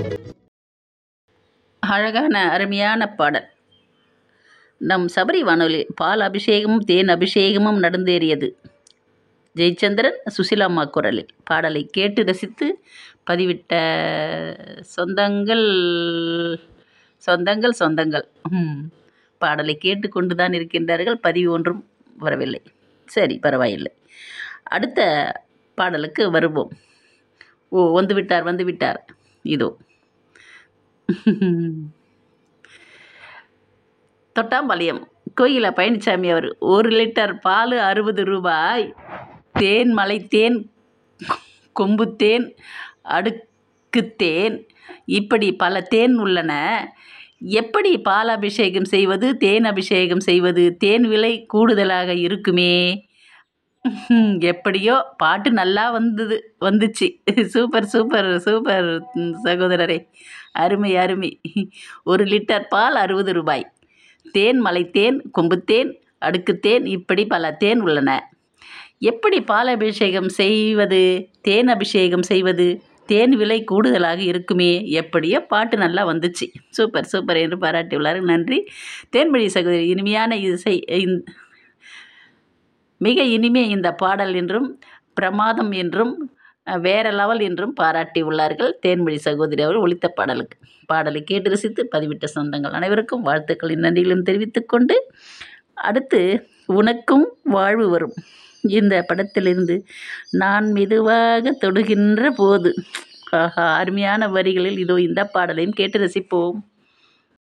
அழகான அருமையான பாடல் நம் சபரி வானொலி பால் அபிஷேகமும் தேன் அபிஷேகமும் நடந்தேறியது ஜெயச்சந்திரன் சுசிலாம்மா குரலில் பாடலை கேட்டு ரசித்து பதிவிட்ட சொந்தங்கள் சொந்தங்கள் சொந்தங்கள் ம். பாடலை கேட்டுக்கொண்டு தான் இருக்கின்றார்கள் பதிவு ஒன்றும் வரவில்லை சரி பரவாயில்லை அடுத்த பாடலுக்கு வருவோம் ஓ வந்து விட்டார் வந்து விட்டார் இதோ தொட்டாம்பாளையம் கோயில பழனிசாமி அவர் ஒரு லிட்டர் பால் அறுபது ரூபாய் தேன் மலை தேன் கொம்பு தேன் அடுக்கு தேன் இப்படி பல தேன் உள்ளன எப்படி பால் அபிஷேகம் செய்வது தேன் அபிஷேகம் செய்வது தேன் விலை கூடுதலாக இருக்குமே ம், எப்படியோ பாட்டு நல்லா வந்தது வந்துச்சு சூப்பர் சூப்பர் சூப்பர் ம், சகோதரரே அருமை அருமை ஒரு லிட்டர் பால் அறுபது ரூபாய் தேன் மலை தேன் கொம்பு தேன் அடுக்கு தேன் இப்படி பல தேன் உள்ளன எப்படி பால் அபிஷேகம் செய்வது தேன் அபிஷேகம் செய்வது தேன் விலை கூடுதலாக இருக்குமே எப்படியோ பாட்டு நல்லா வந்துச்சு சூப்பர் சூப்பர் என்று பாராட்டியுள்ளார் நன்றி தேன்மொழி சகோதரி இனிமையான இசை இந்த- மிக இனிமே இந்த பாடல் என்றும் பிரமாதம் என்றும் அஹ், வேற லெவல் என்றும் பாராட்டியுள்ளார்கள் தேன்மொழி சகோதரி அவர்கள் ஒலித்த பாடலுக்கு பாடலை கேட்டு ரசித்து பதிவிட்ட சொந்தங்கள் அனைவருக்கும் வாழ்த்துக்களின் நன்றிகளும் தெரிவித்துக்கொண்டு அடுத்து உனக்கும் வாழ்வு வரும் இந்த படத்திலிருந்து நான் மெதுவாக தொடுகின்ற போது ஆஹா அருமையான வரிகளில் இதோ இந்த பாடலையும் கேட்டு ரசிப்போம்